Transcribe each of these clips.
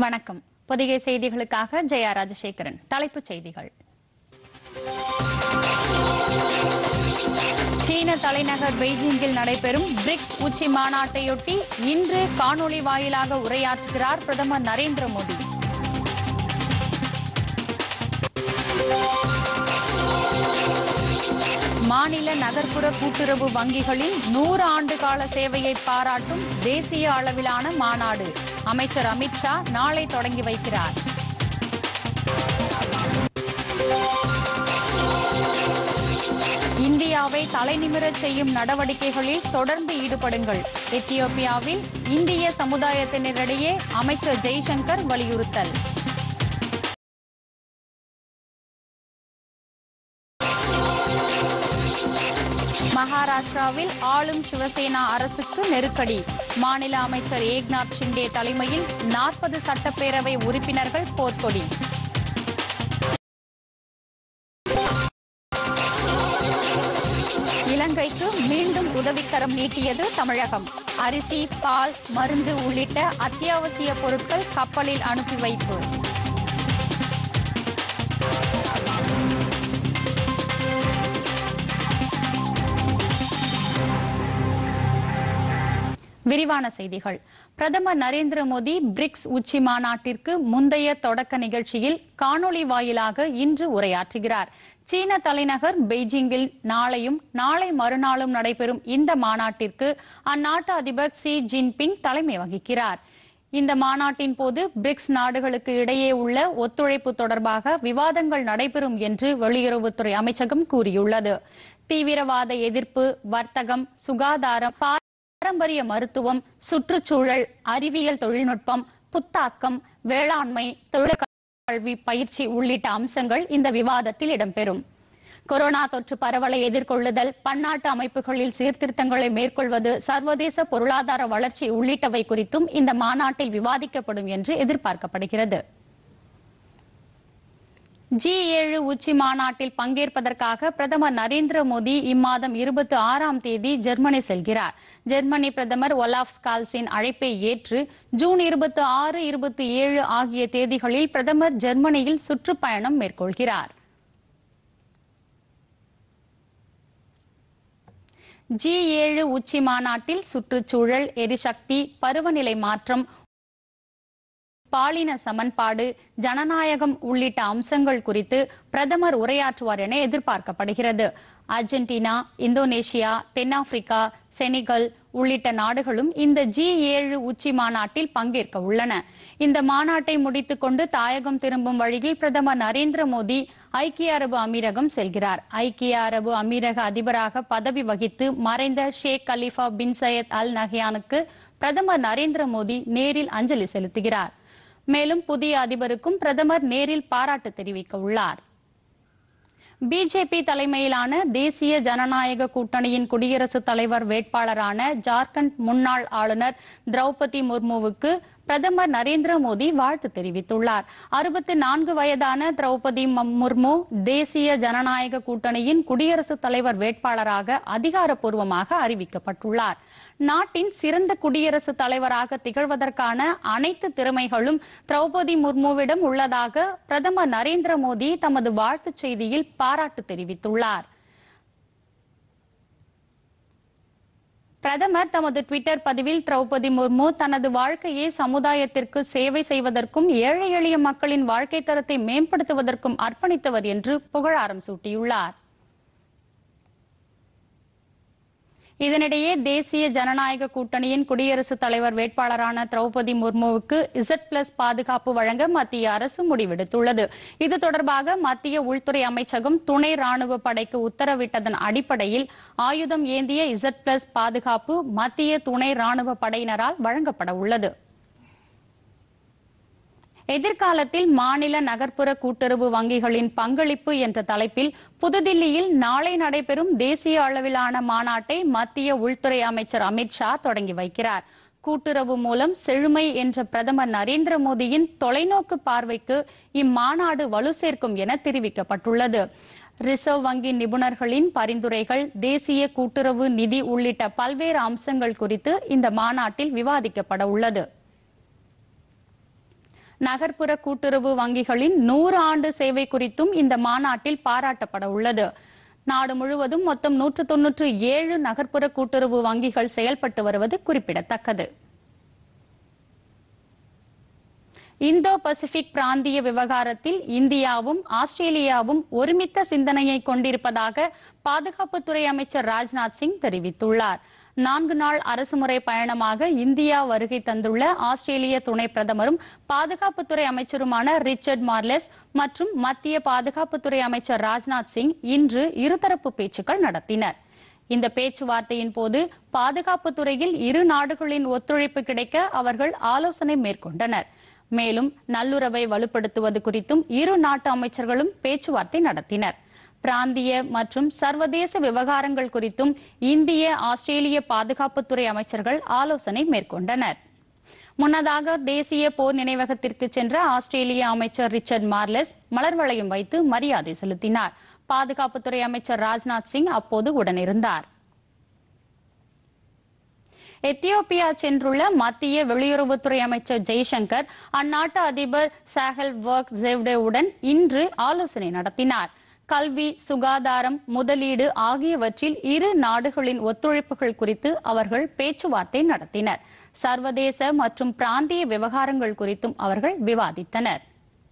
வணக்கம் பொதிகை செய்திகளுக்காக ஜெயா ராஜசேகரன் தலைப்புச் செய்திகள் சீன தலைநகர் பெய்ஜிங்கில் நடைபெறும் பிரிக்ஸ் உச்சி மாநாட்டையொட்டி இன்று காணொளி வாயிலாக உரையாற்றுகிறார் பிரதமர் நரேந்திர மோடி மாநில நகர்ப்புற கூட்டுறவு வங்கிகளின் நூறு ஆண்டு கால சேவையை பாராட்டும் தேசிய அளவிலான மாநாடு அமைச்சர் அமித்ஷா நாளை தொடங்கி வைக்கிறார் இந்தியாவை தலைநிமிரச் செய்யும் நடவடிக்கைகளில் தொடர்ந்து ஈடுபடுங்கள் எத்தியோப்பியாவில் இந்திய சமுதாயத்தினரிடையே அமைச்சர் ஜெய்சங்கர் வலியுறுத்தல் மகாராஷ்டிராவில் ஆளும் சிவசேனா அரசுக்கு நெருக்கடி மாநில அமைச்சர் ஏக்நாத் ஷிண்டே தலைமையில் நாற்பது சட்டப்பேரவை உறுப்பினர்கள் போர்க்கொடி இலங்கைக்கு மீண்டும் உதவிக்கரம் நீட்டியது தமிழகம் அரிசி பால் மருந்து உள்ளிட்ட அத்தியாவசிய பொருட்கள் கப்பலில் அனுப்பி வைப்பு விரிவான செய்திகள் பிரதமர் நரேந்திர மோடி பிரிக்ஸ் உச்சி மாநாட்டிற்கு முந்தைய தொடக்க நிகழ்ச்சியில் காணொளி வாயிலாக இன்று உரையாற்றுகிறார் சீன தலைநகர் பெய்ஜிங்கில் நாளையும் நாளை மறுநாளும் நடைபெறும் இந்த மாநாட்டிற்கு அந்நாட்டு அதிபர் சி ஜின்பிங் தலைமை வகிக்கிறார் இந்த மாநாட்டின் போது பிரிக்ஸ் நாடுகளுக்கு இடையே உள்ள ஒத்துழைப்பு தொடர்பாக விவாதங்கள் நடைபெறும் என்று வெளியுறவுத்துறை அமைச்சகம் கூறியுள்ளது தீவிரவாத எதிர்ப்பு வர்த்தகம் சுகாதாரம் பாரம்பரிய மருத்துவம் சுற்றுச்சூழல் அறிவியல் தொழில்நுட்பம் புத்தாக்கம் வேளாண்மை தொழிற்கல்வி பயிற்சி உள்ளிட்ட அம்சங்கள் இந்த விவாதத்தில் இடம்பெறும் கொரோனா தொற்று பரவலை எதிர்கொள்ளுதல் பன்னாட்டு அமைப்புகளில் சீர்திருத்தங்களை மேற்கொள்வது சர்வதேச பொருளாதார வளர்ச்சி உள்ளிட்டவை குறித்தும் இந்த மாநாட்டில் விவாதிக்கப்படும் என்று எதிர்பார்க்கப்படுகிறது ஜி ஏழு உச்சி மாநாட்டில் பங்கேற்பதற்காக பிரதமர் நரேந்திர மோடி இம்மாதம் இருபத்தி ஆறாம் தேதி ஜெர்மனி செல்கிறார் ஜெர்மனி பிரதமர் ஒலாஃப் ஸ்கால்ஸின் அழைப்பை ஏற்று ஜூன் இருபத்தி ஆறு இருபத்தி ஏழு ஆகிய தேதிகளில் பிரதமர் ஜெர்மனியில் சுற்றுப்பயணம் மேற்கொள்கிறார் ஜி ஏழு உச்சி மாநாட்டில் சுற்றுச்சூழல் எரிசக்தி பருவநிலை மாற்றம் பாலின சமன்பாடு ஜனநாயகம் உள்ளிட்ட அம்சங்கள் குறித்து பிரதமர் உரையாற்றுவார் என எதிர்பார்க்கப்படுகிறது அர்ஜென்டினா இந்தோனேஷியா தென்னாப்பிரிக்கா செனிகல் உள்ளிட்ட நாடுகளும் இந்த ஜி ஏழு உச்சி மாநாட்டில் பங்கேற்க உள்ளன இந்த மாநாட்டை முடித்துக் கொண்டு தாயகம் திரும்பும் வழியில் பிரதமர் நரேந்திர மோடி ஐக்கிய அரபு அமீரகம் செல்கிறார் ஐக்கிய அரபு அமீரக அதிபராக பதவி வகித்து மறைந்த ஷேக் கலீஃபா பின் சையத் அல் நஹ்யானுக்கு பிரதமர் நரேந்திர மோடி நேரில் அஞ்சலி செலுத்துகிறார் மேலும் புதிய அதிபருக்கும் பிரதமர் நேரில் பாராட்டு தெரிவிக்க உள்ளார் பிஜேபி தலைமையிலான தேசிய ஜனநாயக கூட்டணியின் குடியரசுத் தலைவர் வேட்பாளரான ஜார்க்கண்ட் முன்னாள் ஆளுநர் திரௌபதி முர்முவுக்கு பிரதமர் நரேந்திர மோடி வாழ்த்து தெரிவித்துள்ளார் அறுபத்தி நான்கு வயதான திரௌபதி முர்மு தேசிய ஜனநாயக கூட்டணியின் குடியரசுத் தலைவர் வேட்பாளராக அதிகாரப்பூர்வமாக அறிவிக்கப்பட்டுள்ளார் நாட்டின் சிறந்த குடியரசுத் தலைவராக திகழ்வதற்கான அனைத்து திறமைகளும் திரௌபதி முர்முவிடம் உள்ளதாக பிரதமர் நரேந்திர மோடி தமது வாழ்த்துச் செய்தியில் பாராட்டு தெரிவித்துள்ளார் பிரதமர் தமது ட்விட்டர் பதிவில் திரௌபதி முர்மு தனது வாழ்க்கையை சமுதாயத்திற்கு சேவை செய்வதற்கும் ஏழை எளிய மக்களின் வாழ்க்கை தரத்தை மேம்படுத்துவதற்கும் அர்ப்பணித்தவர் என்று புகழாரம் சூட்டியுள்ளார் இதனிடையே தேசிய ஜனநாயக கூட்டணியின் குடியரசுத் தலைவர் வேட்பாளரான திரௌபதி முர்முவுக்கு இசட் பிளஸ் பாதுகாப்பு வழங்க மத்திய அரசு முடிவெடுத்துள்ளது இது தொடர்பாக மத்திய உள்துறை அமைச்சகம் துணை ராணுவ படைக்கு உத்தரவிட்டதன் அடிப்படையில் ஆயுதம் ஏந்திய இசட் பிளஸ் பாதுகாப்பு மத்திய துணை ராணுவ படையினரால் வழங்கப்பட உள்ளது எதிர்காலத்தில் மாநில நகர்ப்புற கூட்டுறவு வங்கிகளின் பங்களிப்பு என்ற தலைப்பில் புதுதில்லியில் நாளை நடைபெறும் தேசிய அளவிலான மாநாட்டை மத்திய உள்துறை அமைச்சர் அமித்ஷா தொடங்கி வைக்கிறார் கூட்டுறவு மூலம் செழுமை என்ற பிரதமர் நரேந்திர மோடியின் தொலைநோக்கு பார்வைக்கு இம்மாநாடு வலு சேர்க்கும் என தெரிவிக்கப்பட்டுள்ளது ரிசர்வ் வங்கி நிபுணர்களின் பரிந்துரைகள் தேசிய கூட்டுறவு நிதி உள்ளிட்ட பல்வேறு அம்சங்கள் குறித்து இந்த மாநாட்டில் விவாதிக்கப்பட உள்ளது நகர்ப்புற கூட்டுறவு வங்கிகளின் நூறு ஆண்டு சேவை குறித்தும் இந்த மாநாட்டில் பாராட்டப்பட உள்ளது நாடு முழுவதும் மொத்தம் நூற்று தொன்னூற்று ஏழு நகர்ப்புற கூட்டுறவு வங்கிகள் செயல்பட்டு வருவது குறிப்பிடத்தக்கது இந்தோ பசிபிக் பிராந்திய விவகாரத்தில் இந்தியாவும் ஆஸ்திரேலியாவும் ஒருமித்த சிந்தனையை கொண்டிருப்பதாக பாதுகாப்புத்துறை அமைச்சர் ராஜ்நாத் சிங் தெரிவித்துள்ளார் நான்கு நாள் அரசுமுறை பயணமாக இந்தியா வருகை தந்துள்ள ஆஸ்திரேலிய துணை பிரதமரும் பாதுகாப்புத்துறை அமைச்சருமான ரிச்சர்ட் மார்லெஸ் மற்றும் மத்திய பாதுகாப்புத்துறை அமைச்சர் ராஜ்நாத் சிங் இன்று இருதரப்பு பேச்சுக்கள் நடத்தினர் இந்த பேச்சுவார்த்தையின் போது பாதுகாப்பு துறையில் இரு நாடுகளின் ஒத்துழைப்பு கிடைக்க அவர்கள் ஆலோசனை மேற்கொண்டனர் மேலும் நல்லுறவை வலுப்படுத்துவது குறித்தும் இரு நாட்டு அமைச்சர்களும் பேச்சுவார்த்தை நடத்தினர் பிராந்திய மற்றும் சர்வதேச விவகாரங்கள் குறித்தும் இந்திய ஆஸ்திரேலிய பாதுகாப்புத்துறை அமைச்சர்கள் ஆலோசனை மேற்கொண்டனர் முன்னதாக தேசிய போர் நினைவகத்திற்கு சென்ற ஆஸ்திரேலிய அமைச்சர் ரிச்சர்ட் மார்லெஸ் மலர் வளையம் வைத்து மரியாதை செலுத்தினார் பாதுகாப்புத்துறை அமைச்சர் ராஜ்நாத் சிங் அப்போது உடனிருந்தார் எத்தியோப்பியா சென்றுள்ள மத்திய வெளியுறவுத்துறை அமைச்சர் ஜெய்சங்கர் அந்நாட்டு அதிபர் சாஹல் வர்க் ஜெவ்டேவுடன் இன்று ஆலோசனை நடத்தினார் கல்வி சுகாதாரம் முதலீடு ஆகியவற்றில் இரு நாடுகளின் ஒத்துழைப்புகள் குறித்து அவர்கள் பேச்சுவார்த்தை நடத்தினர் சர்வதேச மற்றும் பிராந்திய விவகாரங்கள் குறித்தும் அவர்கள் விவாதித்தனர்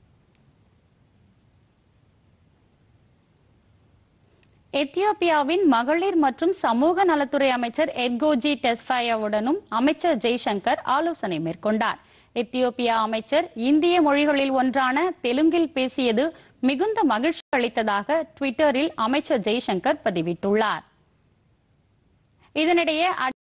எத்தியோப்பியாவின் மகளிர் மற்றும் சமூக நலத்துறை அமைச்சர் எட்கோஜி டெஸ்பாயாவுடனும் அமைச்சர் ஜெய்சங்கர் ஆலோசனை மேற்கொண்டார் எத்தியோப்பியா அமைச்சர் இந்திய மொழிகளில் ஒன்றான தெலுங்கில் பேசியது மிகுந்த மகிழ்ச்சி அளித்ததாக ட்விட்டரில் அமைச்சர் ஜெய்சங்கர் பதிவிட்டுள்ளார் இதனிடையே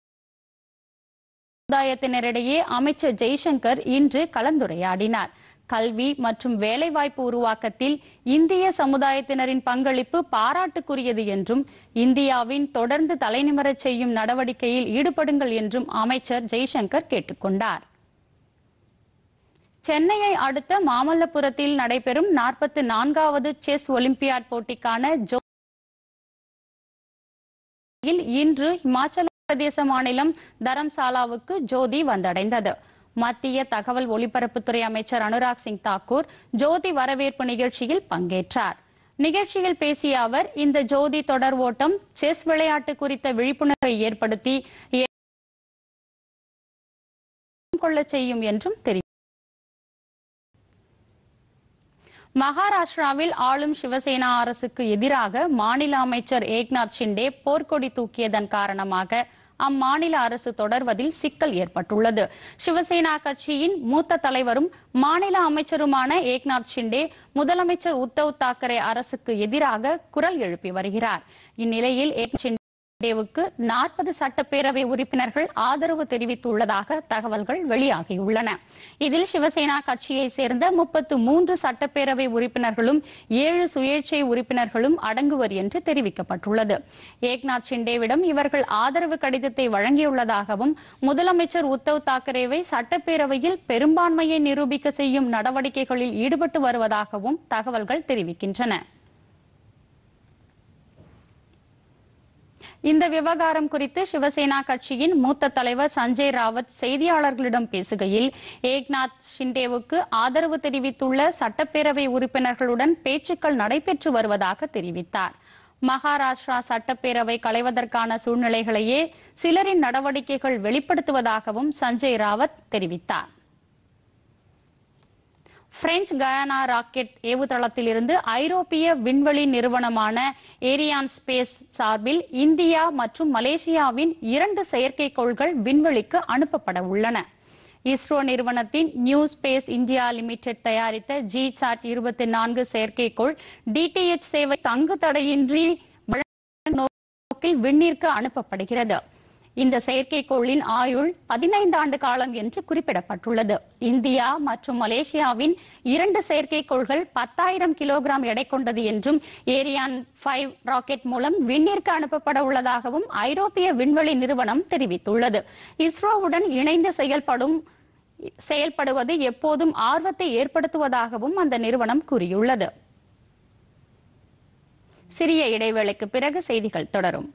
சமுதாயத்தினரிடையே அமைச்சர் ஜெய்சங்கர் இன்று கலந்துரையாடினார் கல்வி மற்றும் வேலைவாய்ப்பு உருவாக்கத்தில் இந்திய சமுதாயத்தினரின் பங்களிப்பு பாராட்டுக்குரியது என்றும் இந்தியாவின் தொடர்ந்து தலைநிமரச் செய்யும் நடவடிக்கையில் ஈடுபடுங்கள் என்றும் அமைச்சர் ஜெய்சங்கர் கேட்டுக்கொண்டார் சென்னையை அடுத்த மாமல்லபுரத்தில் நடைபெறும் நாற்பத்தி நான்காவது செஸ் ஒலிம்பியாட் போட்டிக்கான ஜோ இன்று இமாச்சல பிரதேச மாநிலம் தரம்சாலாவுக்கு ஜோதி வந்தடைந்தது மத்திய தகவல் ஒலிபரப்புத்துறை அமைச்சர் அனுராக் சிங் தாக்கூர் ஜோதி வரவேற்பு நிகழ்ச்சியில் பங்கேற்றார் நிகழ்ச்சியில் பேசிய அவர் இந்த ஜோதி தொடர் ஓட்டம் செஸ் விளையாட்டு குறித்த விழிப்புணர்வை ஏற்படுத்தி கொள்ளச் செய்யும் என்றும் தெரிவித்தார் மகாராஷ்டிராவில் ஆளும் சிவசேனா அரசுக்கு எதிராக மாநில அமைச்சர் ஏக்நாத் ஷிண்டே போர்க்கொடி தூக்கியதன் காரணமாக அம்மாநில அரசு தொடர்வதில் சிக்கல் ஏற்பட்டுள்ளது சிவசேனா கட்சியின் மூத்த தலைவரும் மாநில அமைச்சருமான ஏக்நாத் ஷிண்டே முதலமைச்சர் உத்தவ் தாக்கரே அரசுக்கு எதிராக குரல் எழுப்பி வருகிறார் இந்நிலையில் ஏக்நாத் ஷிண்டேவுக்கு நாற்பது சட்டப்பேரவை உறுப்பினர்கள் ஆதரவு தெரிவித்துள்ளதாக தகவல்கள் வெளியாகியுள்ளன இதில் சிவசேனா கட்சியை சேர்ந்த முப்பத்து மூன்று சட்டப்பேரவை உறுப்பினர்களும் ஏழு சுயேட்சை உறுப்பினர்களும் அடங்குவர் என்று தெரிவிக்கப்பட்டுள்ளது ஏக்நாத் ஷிண்டேவிடம் இவர்கள் ஆதரவு கடிதத்தை வழங்கியுள்ளதாகவும் முதலமைச்சர் உத்தவ் தாக்கரேவை சட்டப்பேரவையில் பெரும்பான்மையை நிரூபிக்க செய்யும் நடவடிக்கைகளில் ஈடுபட்டு வருவதாகவும் தகவல்கள் தெரிவிக்கின்றன இந்த விவகாரம் குறித்து சிவசேனா கட்சியின் மூத்த தலைவர் சஞ்சய் ராவத் செய்தியாளர்களிடம் பேசுகையில் ஏக்நாத் ஷிண்டேவுக்கு ஆதரவு தெரிவித்துள்ள சட்டப்பேரவை உறுப்பினர்களுடன் பேச்சுக்கள் நடைபெற்று வருவதாக தெரிவித்தார் மகாராஷ்டிரா சட்டப்பேரவை களைவதற்கான சூழ்நிலைகளையே சிலரின் நடவடிக்கைகள் வெளிப்படுத்துவதாகவும் சஞ்சய் ராவத் தெரிவித்தார் பிரெஞ்சு கயானா ராக்கெட் ஏவுதளத்தில் இருந்து ஐரோப்பிய விண்வெளி நிறுவனமான ஏரியான் ஸ்பேஸ் சார்பில் இந்தியா மற்றும் மலேசியாவின் இரண்டு செயற்கைக்கோள்கள் விண்வெளிக்கு அனுப்பப்பட உள்ளன இஸ்ரோ நிறுவனத்தின் நியூ ஸ்பேஸ் இந்தியா லிமிடெட் தயாரித்த ஜி சாட் இருபத்தி நான்கு செயற்கைக்கோள் டிடிஎச் சேவை தங்கு தடையின்றி நோக்கில் விண்ணிற்கு அனுப்பப்படுகிறது இந்த செயற்கைக்கோளின் ஆயுள் பதினைந்து ஆண்டு காலம் என்று குறிப்பிடப்பட்டுள்ளது இந்தியா மற்றும் மலேசியாவின் இரண்டு செயற்கைக்கோள்கள் பத்தாயிரம் கிலோகிராம் எடை கொண்டது என்றும் ஏரியான் ஃபைவ் ராக்கெட் மூலம் விண்ணிற்கு அனுப்பப்பட உள்ளதாகவும் ஐரோப்பிய விண்வெளி நிறுவனம் தெரிவித்துள்ளது இஸ்ரோவுடன் இணைந்து செயல்படும் செயல்படுவது எப்போதும் ஆர்வத்தை ஏற்படுத்துவதாகவும் அந்த நிறுவனம் கூறியுள்ளது சிறிய இடைவேளைக்கு பிறகு செய்திகள் தொடரும்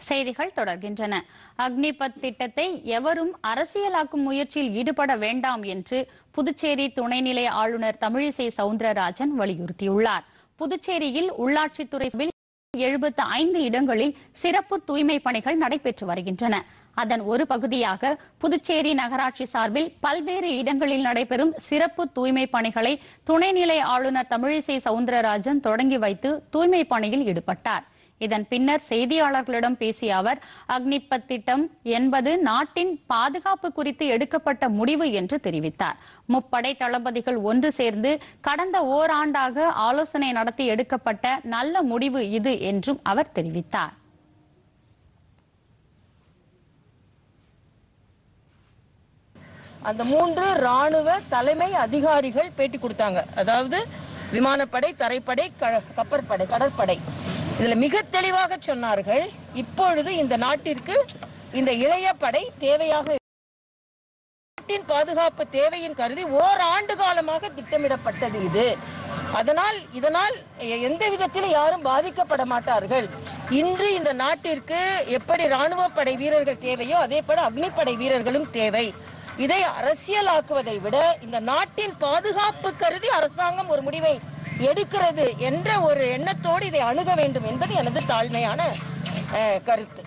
செய்திகள் தொடர்கின்றன அக்னிபத் திட்டத்தை எவரும் அரசியலாக்கும் முயற்சியில் ஈடுபட வேண்டாம் என்று புதுச்சேரி துணைநிலை ஆளுநர் தமிழிசை சவுந்தரராஜன் வலியுறுத்தியுள்ளார் புதுச்சேரியில் உள்ளாட்சித்துறை சார்பில் எழுபத்து ஐந்து இடங்களில் சிறப்பு தூய்மை பணிகள் நடைபெற்று வருகின்றன அதன் ஒரு பகுதியாக புதுச்சேரி நகராட்சி சார்பில் பல்வேறு இடங்களில் நடைபெறும் சிறப்பு தூய்மை பணிகளை துணைநிலை ஆளுநர் தமிழிசை சவுந்தரராஜன் தொடங்கி வைத்து தூய்மை பணியில் ஈடுபட்டார் இதன் பின்னர் செய்தியாளர்களிடம் பேசிய அவர் அக்னிபத் திட்டம் என்பது நாட்டின் பாதுகாப்பு குறித்து எடுக்கப்பட்ட முடிவு என்று தெரிவித்தார் முப்படை தளபதிகள் ஒன்று சேர்ந்து கடந்த ஓராண்டாக ஆலோசனை நடத்தி எடுக்கப்பட்ட நல்ல முடிவு இது என்றும் அவர் தெரிவித்தார் அந்த மூன்று ராணுவ தலைமை அதிகாரிகள் பேட்டி கொடுத்தாங்க அதாவது விமானப்படை தரைப்படை க- கப்பற்படை கடற்படை இதுல மிக தெளிவாக சொன்னார்கள் இப்பொழுது இந்த நாட்டிற்கு இந்த இளைய படை தேவையாக நாட்டின் பாதுகாப்பு தேவையின் கருதி ஓராண்டு காலமாக திட்டமிடப்பட்டது இது அதனால் இதனால் எ- எந்த விதத்திலும் யாரும் பாதிக்கப்பட மாட்டார்கள் இன்று இந்த நாட்டிற்கு எப்படி ராணுவ படை வீரர்கள் தேவையோ அதே போல அக்னிப்படை வீரர்களும் தேவை இதை அரசியலாக்குவதை விட இந்த நாட்டின் பாதுகாப்பு கருதி அரசாங்கம் ஒரு முடிவை எடுக்கிறது என்ற ஒரு எண்ணத்தோடு இதை அணுக வேண்டும் என்பது எனது தாழ்மையான அஹ், கருத்து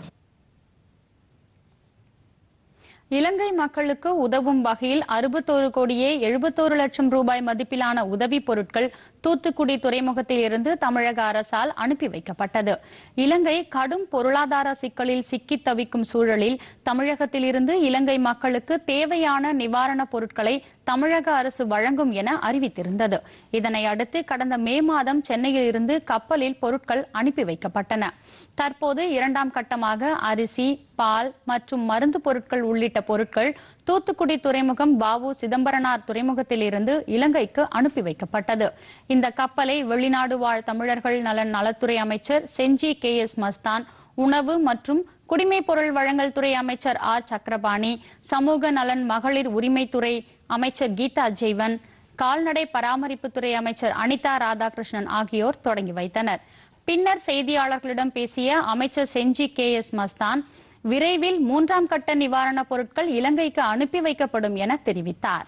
இலங்கை மக்களுக்கு உதவும் வகையில் அறுபத்தோரு கோடியே எழுபத்தோரு லட்சம் ரூபாய் மதிப்பிலான உதவிப் பொருட்கள் தூத்துக்குடி துறைமுகத்தில் இருந்து தமிழக அரசால் அனுப்பி வைக்கப்பட்டது இலங்கை கடும் பொருளாதார சிக்கலில் சிக்கித் தவிக்கும் சூழலில் தமிழகத்தில் இருந்து இலங்கை மக்களுக்கு தேவையான நிவாரணப் பொருட்களை தமிழக அரசு வழங்கும் என அறிவித்திருந்தது இதனை அடுத்து கடந்த மே மாதம் சென்னையில் இருந்து கப்பலில் பொருட்கள் அனுப்பி வைக்கப்பட்டன தற்போது இரண்டாம் கட்டமாக அரிசி பால் மற்றும் மருந்து பொருட்கள் உள்ளிட்ட பொருட்கள் தூத்துக்குடி துறைமுகம் பாவு சிதம்பரனார் துறைமுகத்தில் இருந்து இலங்கைக்கு அனுப்பி வைக்கப்பட்டது இந்த கப்பலை வெளிநாடு வாழ் தமிழர்கள் நலன் நலத்துறை அமைச்சர் செஞ்சி கே எஸ் மஸ்தான் உணவு மற்றும் குடிமைப் பொருள் வழங்கல் துறை அமைச்சர் ஆர் சக்கரபாணி சமூக நலன் மகளிர் உரிமைத்துறை அமைச்சர் கீதா ஜெய்வன் கால்நடை பராமரிப்புத்துறை அமைச்சர் அனிதா ராதாகிருஷ்ணன் ஆகியோர் தொடங்கி வைத்தனர் பின்னர் செய்தியாளர்களிடம் பேசிய அமைச்சர் செஞ்சி கே எஸ் மஸ்தான் விரைவில் மூன்றாம் கட்ட நிவாரணப் பொருட்கள் இலங்கைக்கு அனுப்பி வைக்கப்படும் என தெரிவித்தார்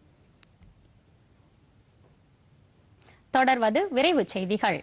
தொடர்வது விரைவுச் செய்திகள்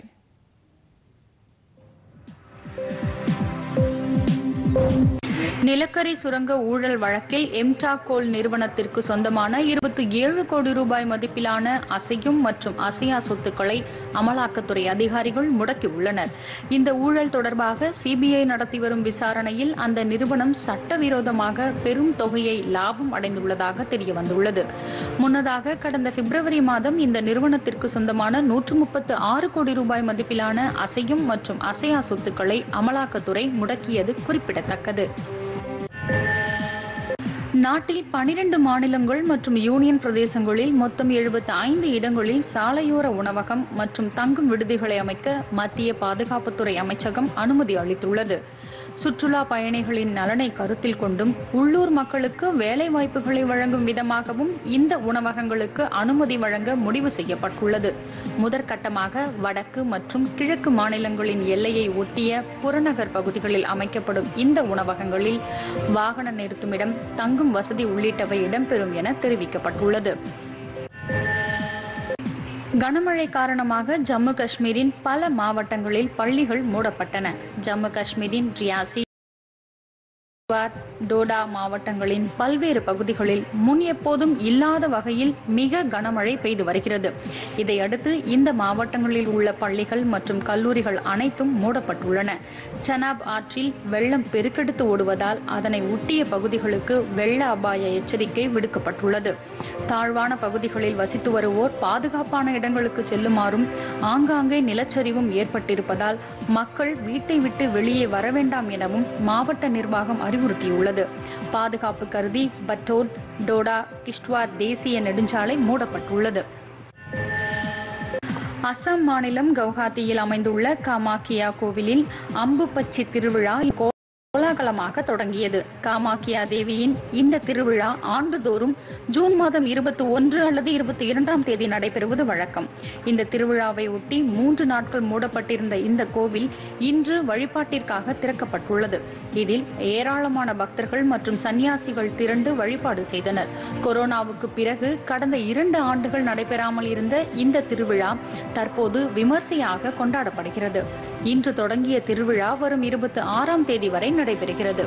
நிலக்கரி சுரங்க ஊழல் வழக்கில் எம்டா கோல் நிறுவனத்திற்கு சொந்தமான இருபத்தி ஏழு கோடி ரூபாய் மதிப்பிலான அசையும் மற்றும் அசையா சொத்துக்களை அமலாக்கத்துறை அதிகாரிகள் முடக்கியுள்ளனர் இந்த ஊழல் தொடர்பாக சிபிஐ நடத்தி வரும் விசாரணையில் அந்த நிறுவனம் சட்டவிரோதமாக பெரும் தொகையை லாபம் அடைந்துள்ளதாக தெரியவந்துள்ளது முன்னதாக கடந்த பிப்ரவரி மாதம் இந்த நிறுவனத்திற்கு சொந்தமான நூற்று முப்பத்து ஆறு கோடி ரூபாய் மதிப்பிலான அசையும் மற்றும் அசையா சொத்துக்களை அமலாக்கத்துறை முடக்கியது குறிப்பிடத்தக்கது நாட்டில் பனிரெண்டு மாநிலங்கள் மற்றும் யூனியன் பிரதேசங்களில் மொத்தம் எழுபத்தி ஐந்து இடங்களில் சாலையோர உணவகம் மற்றும் தங்கும் விடுதிகளை அமைக்க மத்திய பாதுகாப்புத்துறை அமைச்சகம் அனுமதி அளித்துள்ளது சுற்றுலா பயணிகளின் நலனை கருத்தில் கொண்டும் உள்ளூர் மக்களுக்கு வேலை வாய்ப்புகளை வழங்கும் விதமாகவும் இந்த உணவகங்களுக்கு அனுமதி வழங்க முடிவு செய்யப்பட்டுள்ளது முதற்கட்டமாக வடக்கு மற்றும் கிழக்கு மாநிலங்களின் எல்லையை ஒட்டிய புறநகர் பகுதிகளில் அமைக்கப்படும் இந்த உணவகங்களில் வாகன நிறுத்துமிடம் தங்கும் வசதி உள்ளிட்டவை இடம்பெறும் என தெரிவிக்கப்பட்டுள்ளது கனமழை காரணமாக ஜம்மு காஷ்மீரின் பல மாவட்டங்களில் பள்ளிகள் மூடப்பட்டன ஜம்மு காஷ்மீரின் ரியாசி கிஷ்த்வார், டோடா மாவட்டங்களின் பல்வேறு பகுதிகளில் முன் எப்போதும் இல்லாத வகையில் மிக கனமழை பெய்து வருகிறது இதையடுத்து இந்த மாவட்டங்களில் உள்ள பள்ளிகள் மற்றும் கல்லூரிகள் அனைத்தும் மூடப்பட்டுள்ளன சனாப் ஆற்றில் வெள்ளம் பெருக்கெடுத்து ஓடுவதால் அதனை ஒட்டிய பகுதிகளுக்கு வெள்ள அபாய எச்சரிக்கை விடுக்கப்பட்டுள்ளது தாழ்வான பகுதிகளில் வசித்து வருவோர் பாதுகாப்பான இடங்களுக்கு செல்லுமாறும் ஆங்காங்கே நிலச்சரிவும் ஏற்பட்டிருப்பதால் மக்கள் வீட்டை விட்டு வெளியே வர வேண்டாம் எனவும் மாவட்ட நிர்வாகம் அறிவுறுத்தியுள்ளது பாதுகாப்பு கருதி பட்டோட் டோடா கிஷ்ட்வார் தேசிய நெடுஞ்சாலை மூடப்பட்டுள்ளது அசாம் மாநிலம் கவுஹாத்தியில் அமைந்துள்ள காமாக்கியா கோவிலில் அம்பு பச்சி திருவிழா கோலாகல கோலாகலமாக தொடங்கியது காமாக்கியா தேவியின் இந்த திருவிழா ஆண்டுதோறும் ஜூன் மாதம் இருபத்தி ஒன்று அல்லது இருபத்தி இரண்டாம் தேதி நடைபெறுவது வழக்கம் இந்த திருவிழாவை ஒட்டி மூன்று நாட்கள் மூடப்பட்டிருந்த இந்த கோவில் இன்று வழிபாட்டிற்காக திறக்கப்பட்டுள்ளது இதில் ஏராளமான பக்தர்கள் மற்றும் சன்னியாசிகள் திரண்டு வழிபாடு செய்தனர் கொரோனாவுக்கு பிறகு கடந்த இரண்டு ஆண்டுகள் நடைபெறாமல் இருந்த இந்த திருவிழா தற்போது விமர்சையாக கொண்டாடப்படுகிறது இன்று தொடங்கிய திருவிழா வரும் இருபத்தி ஆறாம் தேதி வரை நடைபெறுகிறது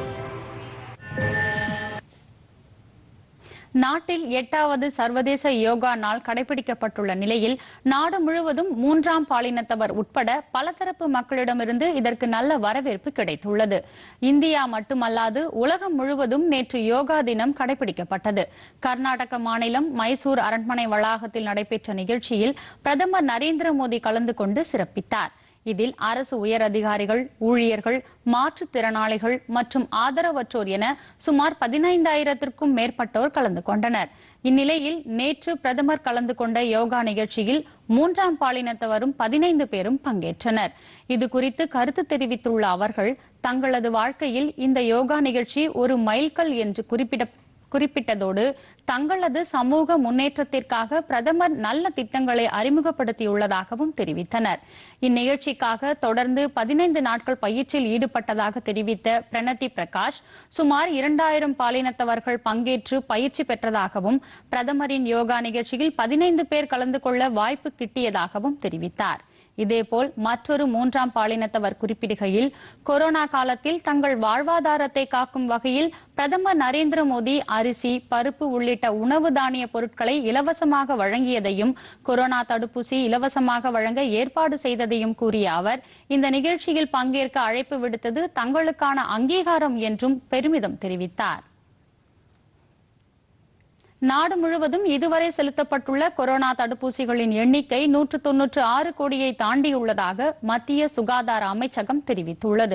நாட்டில் எட்டாவது சர்வதேச யோகா நாள் கடைபிடிக்கப்பட்டுள்ள நிலையில் நாடு முழுவதும் மூன்றாம் பாலினத்தவர் உட்பட பலதரப்பு மக்களிடமிருந்து இதற்கு நல்ல வரவேற்பு கிடைத்துள்ளது இந்தியா மட்டுமல்லாது உலகம் முழுவதும் நேற்று யோகா தினம் கடைபிடிக்கப்பட்டது கர்நாடக மாநிலம் மைசூர் அரண்மனை வளாகத்தில் நடைபெற்ற நிகழ்ச்சியில் பிரதமர் நரேந்திர மோடி கலந்து கொண்டு சிறப்பித்தார் இதில் அரசு உயர் அதிகாரிகள் ஊழியர்கள் மாற்றுத்திறனாளிகள் மற்றும் ஆதரவற்றோர் என சுமார் பதினைந்தாயிரத்திற்கும் மேற்பட்டோர் கலந்து கொண்டனர் இந்நிலையில் நேற்று பிரதமர் கலந்து கொண்ட யோகா நிகழ்ச்சியில் மூன்றாம் பாலினத்தவரும் பதினைந்து பேரும் பங்கேற்றனர் இது குறித்து கருத்து தெரிவித்துள்ள அவர்கள் தங்களது வாழ்க்கையில் இந்த யோகா நிகழ்ச்சி ஒரு மைல்கல் என்று குறிப்பிட குறிப்பிட்டதோடு தங்களது சமூக முன்னேற்றத்திற்காக பிரதமர் நல்ல திட்டங்களை அறிமுகப்படுத்தியுள்ளதாகவும் தெரிவித்தனர் இந்நிகழ்ச்சிக்காக தொடர்ந்து பதினைந்து நாட்கள் பயிற்சியில் ஈடுபட்டதாக தெரிவித்த பிரணதி பிரகாஷ் சுமார் இரண்டாயிரம் பாலினத்தவர்கள் பங்கேற்று பயிற்சி பெற்றதாகவும் பிரதமரின் யோகா நிகழ்ச்சியில் பதினைந்து பேர் கலந்து கொள்ள வாய்ப்பு கிட்டியதாகவும் தெரிவித்தார் இதேபோல் மற்றொரு மூன்றாம் பாலினத்தவர் குறிப்பிடுகையில் கொரோனா காலத்தில் தங்கள் வாழ்வாதாரத்தை காக்கும் வகையில் பிரதமர் நரேந்திர மோடி அரிசி பருப்பு உள்ளிட்ட உணவு தானிய பொருட்களை இலவசமாக வழங்கியதையும் கொரோனா தடுப்பூசி இலவசமாக வழங்க ஏற்பாடு செய்ததையும் கூறிய அவர் இந்த நிகழ்ச்சியில் பங்கேற்க அழைப்பு விடுத்தது தங்களுக்கான அங்கீகாரம் என்றும் பெருமிதம் தெரிவித்தார் நாடு முழுவதும் இதுவரை செலுத்தப்பட்டுள்ள கொரோனா தடுப்பூசிகளின் எண்ணிக்கை நூற்று தொன்னூற்று ஆறு கோடியை தாண்டியுள்ளதாக மத்திய சுகாதார அமைச்சகம் தெரிவித்துள்ளது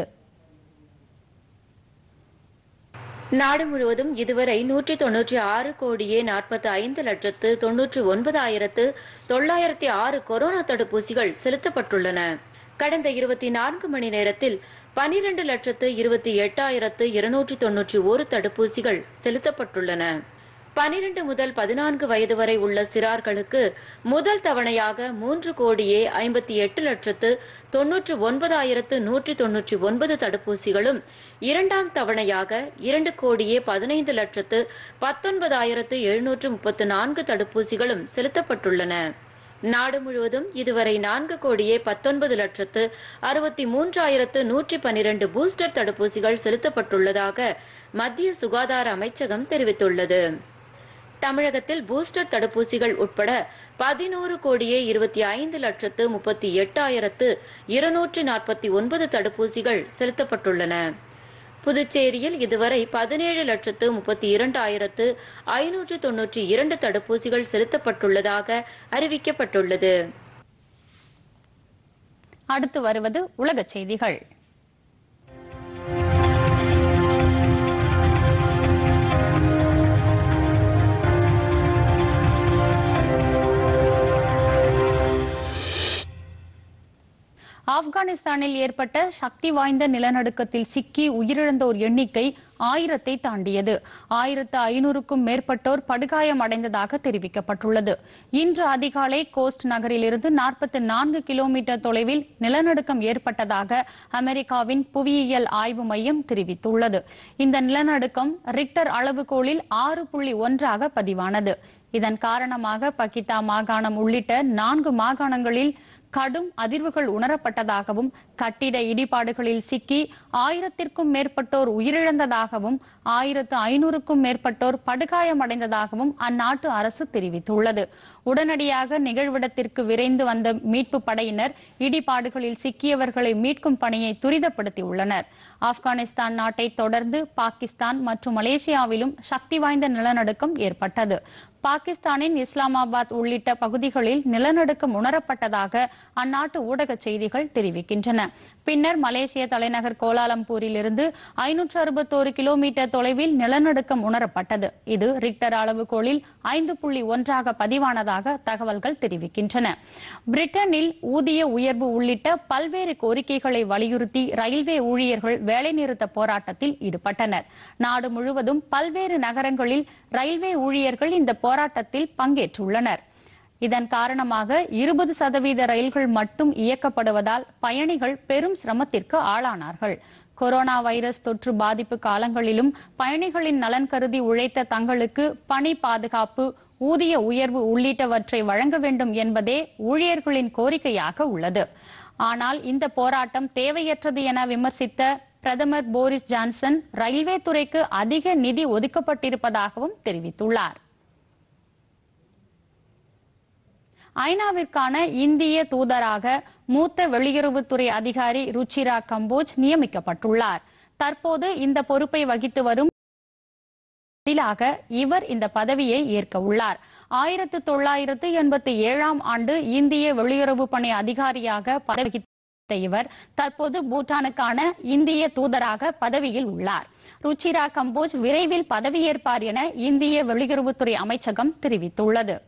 நாடு முழுவதும் இதுவரை நூற்றி தொன்னூற்றி ஆறு கோடியே நாற்பத்தி ஐந்து லட்சத்து தொன்னூற்றி ஒன்பதாயிரத்து தொள்ளாயிரத்தி ஆறு கொரோனா தடுப்பூசிகள் செலுத்தப்பட்டுள்ளன கடந்த இருபத்தி நான்கு மணி நேரத்தில் பனிரெண்டு லட்சத்து இருபத்தி எட்டாயிரத்து இருநூற்றி தொன்னூற்றி ஒரு தடுப்பூசிகள் செலுத்தப்பட்டுள்ளன பனிரெண்டு முதல் பதினான்கு வயது வரை உள்ள சிறார்களுக்கு முதல் தவணையாக மூன்று கோடியே ஐம்பத்தி எட்டு லட்சத்து தொன்னூற்று ஒன்பதாயிரத்து நூற்றி தொன்னூற்றி ஒன்பது தடுப்பூசிகளும் இரண்டாம் தவணையாக இரண்டு கோடியே பதினைந்து லட்சத்து பத்தொன்பதாயிரத்து எழுநூற்று முப்பத்து நான்கு தடுப்பூசிகளும் செலுத்தப்பட்டுள்ளன நாடு முழுவதும் இதுவரை நான்கு கோடியே பத்தொன்பது லட்சத்து அறுபத்தி மூன்றாயிரத்து நூற்றி பனிரெண்டு பூஸ்டர் தடுப்பூசிகள் செலுத்தப்பட்டுள்ளதாக மத்திய சுகாதார அமைச்சகம் தெரிவித்துள்ளது தமிழகத்தில் பூஸ்டர் தடுப்பூசிகள் உட்பட பதினோரு கோடியே இருபத்தி ஐந்து லட்சத்து முப்பத்தி எட்டாயிரத்து இருநூற்றி நாற்பத்தி ஒன்பது தடுப்பூசிகள் செலுத்தப்பட்டுள்ளன புதுச்சேரியில் இதுவரை பதினேழு லட்சத்து முப்பத்தி இரண்டாயிரத்து ஐநூற்று தொன்னூற்றி இரண்டு தடுப்பூசிகள் செலுத்தப்பட்டுள்ளதாக அறிவிக்கப்பட்டுள்ளது அடுத்து வருவது உலகச் செய்திகள் ஆப்கானிஸ்தானில் ஏற்பட்ட சக்தி வாய்ந்த நிலநடுக்கத்தில் சிக்கி உயிரிழந்தோர் எண்ணிக்கை ஆயிரத்தை தாண்டியது ஆயிரத்து ஐநூறுக்கும் மேற்பட்டோர் படுகாயம் அடைந்ததாக தெரிவிக்கப்பட்டுள்ளது இன்று அதிகாலை கோஸ்ட் நகரிலிருந்து நாற்பத்தி நான்கு கிலோமீட்டர் தொலைவில் நிலநடுக்கம் ஏற்பட்டதாக அமெரிக்காவின் புவியியல் ஆய்வு மையம் தெரிவித்துள்ளது இந்த நிலநடுக்கம் ரிக்டர் அளவுகோலில் ஆறு புள்ளி ஒன்றாக பதிவானது இதன் காரணமாக பக்கித்தா மாகாணம் உள்ளிட்ட நான்கு மாகாணங்களில் கடும் அதிர்வுகள் உணரப்பட்டதாகவும் கட்டிட இடிபாடுகளில் சிக்கி ஆயிரத்திற்கும் மேற்பட்டோர் உயிரிழந்ததாகவும் ஆயிரத்து ஐநூறுக்கும் மேற்பட்டோர் படுகாயமடைந்ததாகவும் அந்நாட்டு அரசு தெரிவித்துள்ளது உடனடியாக நிகழ்விடத்திற்கு விரைந்து வந்த மீட்பு படையினர் இடிபாடுகளில் சிக்கியவர்களை மீட்கும் பணியை துரிதப்படுத்தியுள்ளனர் ஆப்கானிஸ்தான் நாட்டை தொடர்ந்து பாகிஸ்தான் மற்றும் மலேசியாவிலும் சக்தி வாய்ந்த நிலநடுக்கம் ஏற்பட்டது பாகிஸ்தானின் இஸ்லாமாபாத் உள்ளிட்ட பகுதிகளில் நிலநடுக்கம் உணரப்பட்டதாக அந்நாட்டு ஊடக செய்திகள் தெரிவிக்கின்றன பின்னர் மலேசிய தலைநகர் கோலாலம்பூரில் இருந்து ஐநூற்று அறுபத்தோரு கிலோமீட்டர் தொலைவில் நிலநடுக்கம் உணரப்பட்டது இது ரிக்டர் அளவுகோலில் ஐந்து புள்ளி ஒன்றாக பதிவானதாக தகவல்கள் தெரிவிக்கின்றன பிரிட்டனில் ஊதிய உயர்வு உள்ளிட்ட பல்வேறு கோரிக்கைகளை வலியுறுத்தி ரயில்வே ஊழியர்கள் வேலைநிறுத்த போராட்டத்தில் ஈடுபட்டனர் நாடு முழுவதும் பல்வேறு நகரங்களில் ரயில்வே ஊழியர்கள் இந்த போராட்டத்தில் பங்கேற்றுள்ளனர் இதன் காரணமாக இருபது சதவீத ரயில்கள் மட்டும் இயக்கப்படுவதால் பயணிகள் பெரும் சிரமத்திற்கு ஆளானார்கள் கொரோனா வைரஸ் தொற்று பாதிப்பு காலங்களிலும் பயணிகளின் நலன் கருதி உழைத்த தங்களுக்கு பணி பாதுகாப்பு ஊதிய உயர்வு உள்ளிட்டவற்றை வழங்க வேண்டும் என்பதே ஊழியர்களின் கோரிக்கையாக உள்ளது ஆனால் இந்த போராட்டம் தேவையற்றது என விமர்சித்த பிரதமர் போரிஸ் ஜான்சன் ரயில்வே துறைக்கு அதிக நிதி ஒதுக்கப்பட்டிருப்பதாகவும் தெரிவித்துள்ளார் ஐநாவிற்கான இந்திய தூதராக மூத்த வெளியுறவுத்துறை அதிகாரி ருச்சிரா கம்போஜ் நியமிக்கப்பட்டுள்ளார் தற்போது இந்த பொறுப்பை வகித்து வரும் பதிலாக இவர் இந்த பதவியை ஏற்க உள்ளார் ஆயிரத்து தொள்ளாயிரத்து எண்பத்தி ஏழாம் ஆண்டு இந்திய வெளியுறவு பணி அதிகாரியாக பதவி வகித்த இவர் தற்போது பூட்டானுக்கான இந்திய தூதராக பதவியில் உள்ளார் ருச்சிரா கம்போஜ் விரைவில் பதவியேற்பார் என இந்திய வெளியுறவுத்துறை அமைச்சகம் தெரிவித்துள்ளது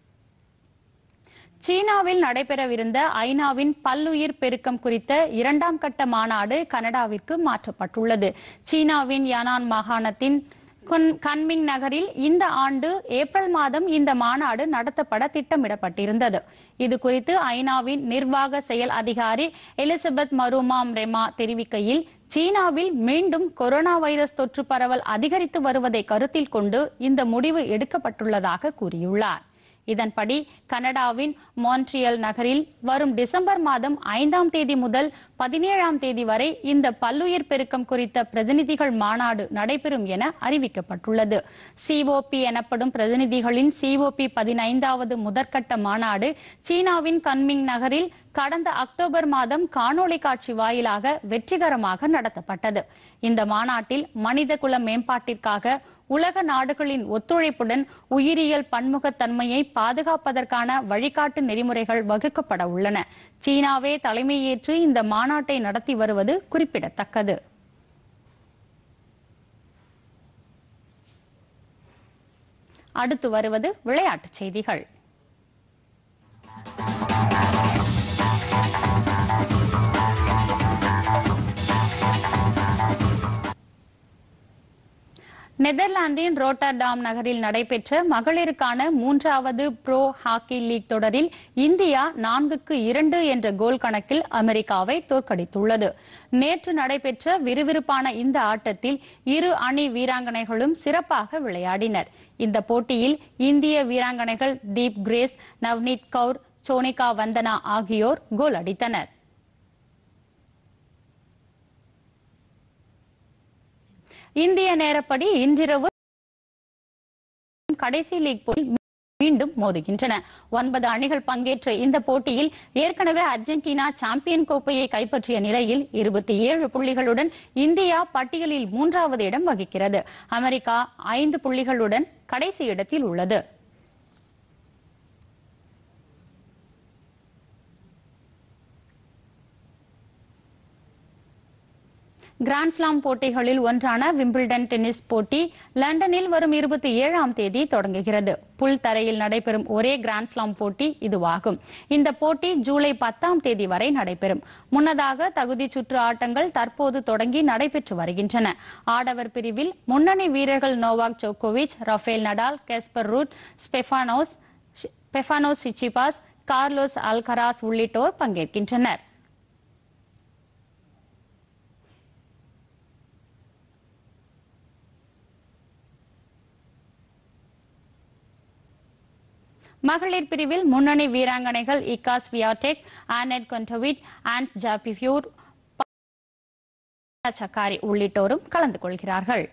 சீனாவில் நடைபெறவிருந்த ஐநாவின் பல்லுயிர் பெருக்கம் குறித்த இரண்டாம் கட்ட மாநாடு கனடாவிற்கு மாற்றப்பட்டுள்ளது சீனாவின் யானான் மாகாணத்தின் குன்- கன்மிங் நகரில் இந்த ஆண்டு ஏப்ரல் மாதம் இந்த மாநாடு நடத்தப்பட திட்டமிடப்பட்டிருந்தது இது குறித்து ஐநாவின் நிர்வாக செயல் அதிகாரி எலிசபெத் மருமாம் ரெமா தெரிவிக்கையில் சீனாவில் மீண்டும் கொரோனா வைரஸ் தொற்று பரவல் அதிகரித்து வருவதை கருத்தில் கொண்டு இந்த முடிவு எடுக்கப்பட்டுள்ளதாக கூறியுள்ளார் இதன்படி கனடாவின் மான்ட்ரியல் நகரில் வரும் டிசம்பர் மாதம் ஐந்தாம் தேதி முதல் பதினேழாம் தேதி வரை இந்த பல்லுயிர் பெருக்கம் குறித்த பிரதிநிதிகள் மாநாடு நடைபெறும் என அறிவிக்கப்பட்டுள்ளது சிஓபி எனப்படும் பிரதிநிதிகளின் சிஓபி பதினைந்தாவது முதற்கட்ட மாநாடு சீனாவின் கன்மிங் நகரில் கடந்த அக்டோபர் மாதம் காணொளி காட்சி வாயிலாக வெற்றிகரமாக நடத்தப்பட்டது இந்த மாநாட்டில் மனிதகுல மேம்பாட்டிற்காக உலக நாடுகளின் ஒத்துழைப்புடன் உயிரியல் பன்முகத்தன்மையை பாதுகாப்பதற்கான வழிகாட்டு நெறிமுறைகள் வகுக்கப்பட உள்ளன சீனாவே தலைமையேற்று இந்த மாநாட்டை நடத்தி வருவது குறிப்பிடத்தக்கது அடுத்து வருவது விளையாட்டுச் செய்திகள் நெதர்லாந்தின் ரோட்டர்டாம் நகரில் நடைபெற்ற மகளிருக்கான மூன்றாவது ப்ரோ ஹாக்கி லீக் தொடரில் இந்தியா நான்குக்கு இரண்டு என்ற கோல் கணக்கில் அமெரிக்காவை தோற்கடித்துள்ளது நேற்று நடைபெற்ற விறுவிறுப்பான இந்த ஆட்டத்தில் இரு அணி வீராங்கனைகளும் சிறப்பாக விளையாடினர் இந்த போட்டியில் இந்திய வீராங்கனைகள் தீப் கிரேஸ் நவ்னீத் கவுர் சோனிகா வந்தனா ஆகியோர் கோல் அடித்தனர் இந்திய நேரப்படி இன்றிரவு கடைசி லீக் போட்டியில் மீண்டும் மோதுகின்றன ஒன்பது அணிகள் பங்கேற்ற இந்த போட்டியில் ஏற்கனவே அர்ஜென்டினா சாம்பியன் கோப்பையை கைப்பற்றிய நிலையில் இருபத்தி ஏழு புள்ளிகளுடன் இந்தியா பட்டியலில் மூன்றாவது இடம் வகிக்கிறது அமெரிக்கா ஐந்து புள்ளிகளுடன் கடைசி இடத்தில் உள்ளது கிராண்ட்ஸ்லாம் போட்டிகளில் ஒன்றான விம்பிள்டன் டென்னிஸ் போட்டி லண்டனில் வரும் இருபத்தி ஏழாம் தேதி தொடங்குகிறது புல் தரையில் நடைபெறும் ஒரே கிராண்ட்ஸ்லாம் போட்டி இதுவாகும் இந்த போட்டி ஜூலை பத்தாம் தேதி வரை நடைபெறும் முன்னதாக தகுதி சுற்று ஆட்டங்கள் தற்போது தொடங்கி நடைபெற்று வருகின்றன ஆடவர் பிரிவில் முன்னணி வீரர்கள் நோவாக் ஜோகோவிச் Rafael Nadal Casper Ruud Stefanos Stefanos Tsitsipas Carlos Alcaraz உள்ளிட்டோர் பங்கேற்கின்றனர் மகளிர் பிரிவில் முன்னணி வீராங்கனைகள் இகாஸ் வியாடெக் ஆனட் கொண்டவிட் ஆன்ஸ் ஜாபிஃபியூர் சக்காரி உள்ளிட்டோரும் கலந்து கொள்கிறார்கள்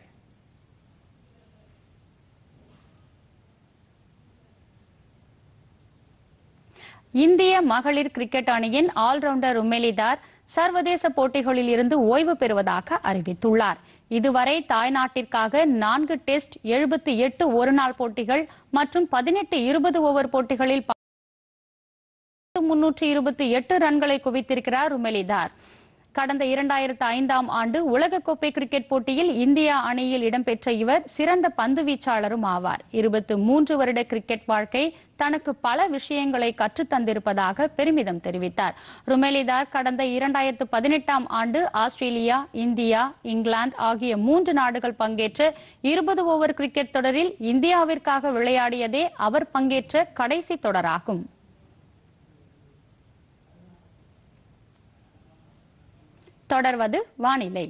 இந்திய மகளிர் கிரிக்கெட் அணியின் ஆல்ரவுண்டர் உமேலிதார் சர்வதேச போட்டிகளில் இருந்து ஓய்வு பெறுவதாக அறிவித்துள்ளார் இதுவரை தாய்நாட்டிற்காக நான்கு டெஸ்ட் எழுபத்தி எட்டு ஒருநாள் போட்டிகள் மற்றும் பதினெட்டு இருபது ஓவர் போட்டிகளில் முன்னூற்றி இருபத்தி எட்டு ரன்களை குவித்திருக்கிறார் உமேலிதார் கடந்த இரண்டாயிரத்து ஐந்தாம் ஆண்டு உலகக்கோப்பை கிரிக்கெட் போட்டியில் இந்தியா அணியில் இடம்பெற்ற இவர் சிறந்த பந்து வீச்சாளரும் ஆவார் இருபத்து மூன்று வருட கிரிக்கெட் வாழ்க்கை தனக்கு பல விஷயங்களை கற்றுத் தந்திருப்பதாக பெருமிதம் தெரிவித்தார் ருமெலிதார் கடந்த இரண்டாயிரத்து பதினெட்டாம் ஆண்டு ஆஸ்திரேலியா இந்தியா இங்கிலாந்து ஆகிய மூன்று நாடுகள் பங்கேற்ற இருபது ஓவர் கிரிக்கெட் தொடரில் இந்தியாவிற்காக விளையாடியதே அவர் பங்கேற்ற கடைசி தொடராகும் தொடர்வது வானிலை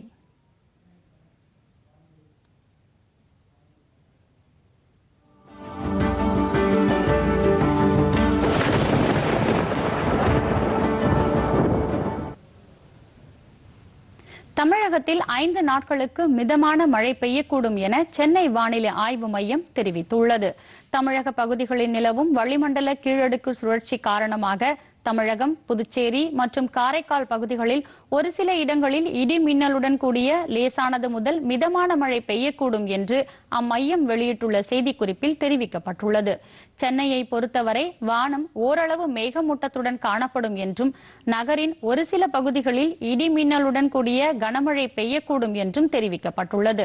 தமிழகத்தில் ஐந்து நாட்களுக்கு மிதமான மழை பெய்யக்கூடும் என சென்னை வானிலை ஆய்வு மையம் தெரிவித்துள்ளது தமிழக பகுதிகளில் நிலவும் வளிமண்டல கீழடுக்கு சுழற்சி காரணமாக தமிழகம் புதுச்சேரி மற்றும் காரைக்கால் பகுதிகளில் ஒரு சில இடங்களில் இடி மின்னலுடன் கூடிய லேசானது முதல் மிதமான மழை பெய்யக்கூடும் என்று அம்மையம் வெளியிட்டுள்ள செய்திக்குறிப்பில் தெரிவிக்கப்பட்டுள்ளது சென்னையை பொறுத்தவரை வானம் ஓரளவு மேகமூட்டத்துடன் காணப்படும் என்றும் நகரின் ஒரு சில பகுதிகளில் இடி மின்னலுடன் கூடிய கனமழை பெய்யக்கூடும் என்றும் தெரிவிக்கப்பட்டுள்ளது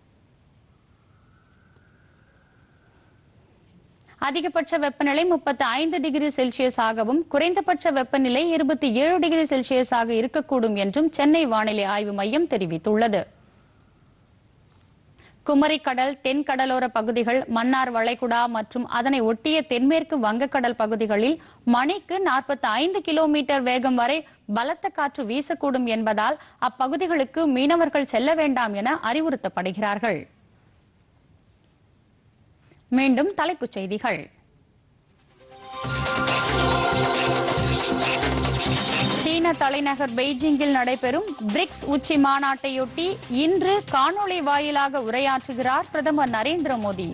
அதிகபட்ச வெப்பநிலை முப்பத்தி ஐந்து டிகிரி செல்சியஸாகவும் குறைந்தபட்ச வெப்பநிலை இருபத்தி ஏழு டிகிரி செல்சியஸாக இருக்கக்கூடும் என்றும் சென்னை வானிலை ஆய்வு மையம் தெரிவித்துள்ளது குமரிக்கடல் தென்கடலோர பகுதிகள் மன்னார் வளைகுடா மற்றும் அதனை ஒட்டிய தென்மேற்கு வங்கக்கடல் பகுதிகளில் மணிக்கு நாற்பத்தி ஐந்து கிலோமீட்டர் வேகம் வரை பலத்த காற்று வீசக்கூடும் என்பதால் அப்பகுதிகளுக்கு மீனவர்கள் செல்ல வேண்டாம் என அறிவுறுத்தப்படுகிறார்கள் மீண்டும் தலைப்புச் செய்திகள் சீன தலைநகர் பெய்ஜிங்கில் நடைபெறும் பிரிக்ஸ் உச்சி மாநாட்டையொட்டி இன்று காணொளி வாயிலாக உரையாற்றுகிறார் பிரதமர் நரேந்திர மோடி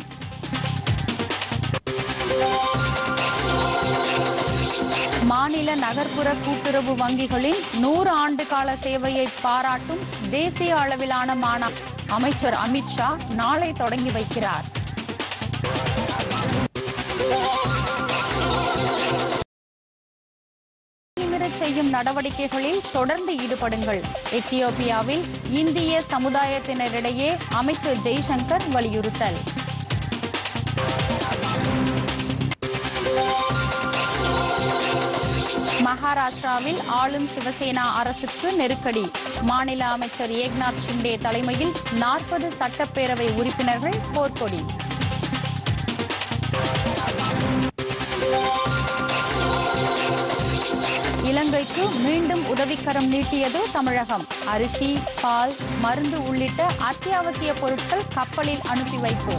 மாநில நகர்ப்புற கூட்டுறவு வங்கிகளின் நூறு ஆண்டு கால சேவையை பாராட்டும் தேசிய அளவிலான மாநாடு அமைச்சர் அமித்ஷா நாளை தொடங்கி வைக்கிறார் நிமிரச் செய்யும் நடவடிக்கைகளில் தொடர்ந்து ஈடுபடுங்கள் எத்தியோப்பியாவில் இந்திய சமுதாயத்தினரிடையே அமைச்சர் ஜெய்சங்கர் வலியுறுத்தல் மகாராஷ்டிராவில் ஆளும் சிவசேனா அரசுக்கு நெருக்கடி மாநில அமைச்சர் ஏக்நாத் ஷிண்டே தலைமையில் நாற்பது சட்டப்பேரவை உறுப்பினர்கள் போர்க்கொடி இலங்கைக்கு மீண்டும் உதவிக்கரம் நீட்டியது தமிழகம் அரிசி பால் மருந்து உள்ளிட்ட அத்தியாவசிய பொருட்கள் கப்பலில் அனுப்பி வைப்பு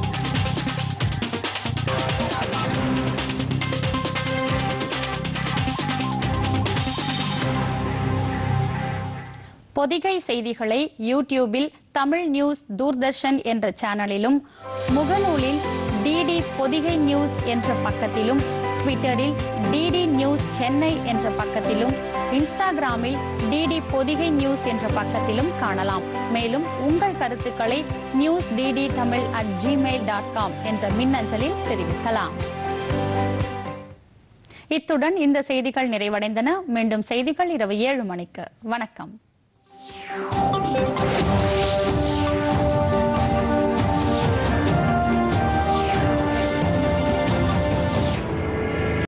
பொதிகை செய்திகளை யூடியூபில் தமிழ் நியூஸ் தூர்தர்ஷன் என்ற சேனலிலும் முகநூலில் டிடி பொதிகை நியூஸ் என்ற பக்கத்திலும் ட்விட்டரில் டிடி நியூஸ் சென்னை என்ற பக்கத்திலும் இன்ஸ்டாகிராமில் டிடி பொதிகை நியூஸ் என்ற பக்கத்திலும் காணலாம் மேலும் உங்கள் கருத்துக்களை news DD Tamil at Gmail dot com என்ற மின்னஞ்சலில் தெரிவிக்கலாம் இத்துடன் இந்த செய்திகள் நிறைவடைந்தன மீண்டும் செய்திகள் இரவு ஏழு மணிக்கு வணக்கம்